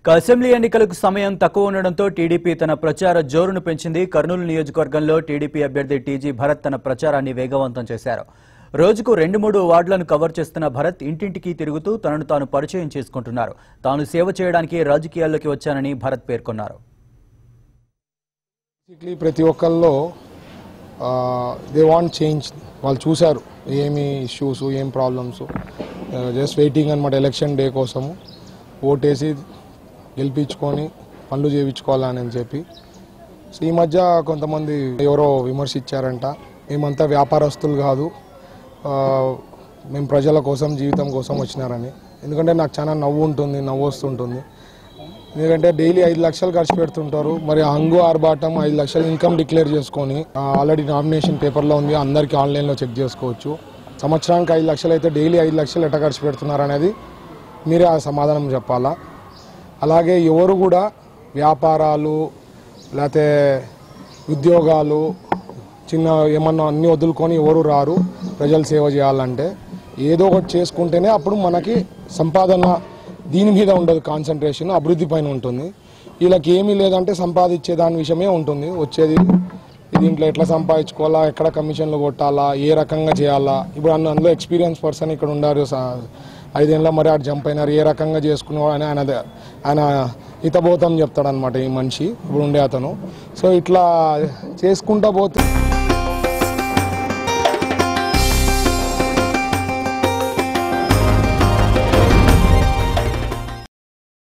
ఇక అసెంబ్లీ ఎన్నికలకు సమయం తక్కువ ఉండడంతో టీడీపీ తన ప్రచార జోరును పెంచింది కర్నూలు నియోజకవర్గంలో టీడీపీ అభ్యర్థి టీజీ భరత్ తన ప్రచారాన్ని వేగవంతం చేశారు రోజుకు రెండు మూడు వార్డులను కవర్ చేస్తున్న భరత్ ఇంటింటికి తిరుగుతూ తనను తాను పరిచయం చేసుకుంటున్నారు తాను సేవ చేయడానికి రాజకీయాల్లోకి వచ్చానని భరత్ పేర్కొన్నారు బేసిక్లీ ప్రతి ఒక్కళ్ళలో దే వాంట్ చేంజ్ వాళ్ళు చూశారు ఏమి ఇష్యూస్ ఏం ప్రాబ్లమ్స్ జస్ట్ వెయిటింగ్ అనమాట ఎలక్షన్ డే కోసము ఓటేసి గెలిపించుకొని పనులు చేయించుకోవాలని చెప్పి సో ఈ మధ్య కొంతమంది ఎవరో విమర్శించారంట మేమంతా వ్యాపారస్తులు కాదు ఆ, మేము ప్రజల కోసం జీవితం కోసం వచ్చినారని ఎందుకంటే నాకు చాలా నవ్వు ఉంటుంది నవ్వు వస్తుంటుంది ఎందుకంటే డైలీ ఐదు లక్షలు ఖర్చు పెడుతుంటారు మరి హంగు ఆర్బాటం ఐదు లక్షలు ఇన్కమ్ డిక్లేర్ చేసుకొని ఆల్రెడీ నామినేషన్ పేపర్లో ఉంది అందరికీ ఆన్లైన్లో చెక్ చేసుకోవచ్చు సంవత్సరానికి ఐదు లక్షలు అయితే డైలీ ఐదు లక్షలు ఎట్లా ఖర్చు పెడుతున్నారు అనేది మీరే ఆ సమాధానం చెప్పాలా అలాగే ఎవరు కూడా వ్యాపారాలు లేకపోతే ఉద్యోగాలు చిన్న ఏమన్నా అన్ని వదులుకొని ఎవరు రారు ప్రజలు సేవ చేయాలంటే ఏదో ఒకటి చేసుకుంటేనే అప్పుడు మనకి సంపాదన దీని మీద ఉండదు కాన్సన్ట్రేషన్ అభివృద్ధి పైన ఉంటుంది వీళ్ళకి ఏమీ లేదంటే సంపాదించే దాని విషయమే ఉంటుంది వచ్చేది దీంట్లో ఎట్లా సంపాదించుకోవాలా ఎక్కడ కమిషన్లు కొట్టాలా ఏ రకంగా చేయాలా ఇప్పుడు అన్న అందులో ఎక్స్పీరియన్స్ పర్సన్ ఇక్కడ ఉండారు సా- ఐదేళ్ళ మరి ఆడు జంప్ అయినారు ఏ రకంగా చేసుకునేవాడు అని ఆయన ఆయన హితబోధం చెప్తాడనమాట ఈ మనిషి ఇప్పుడు ఉండే అతను సో ఇట్లా చేసుకుంటా పోతే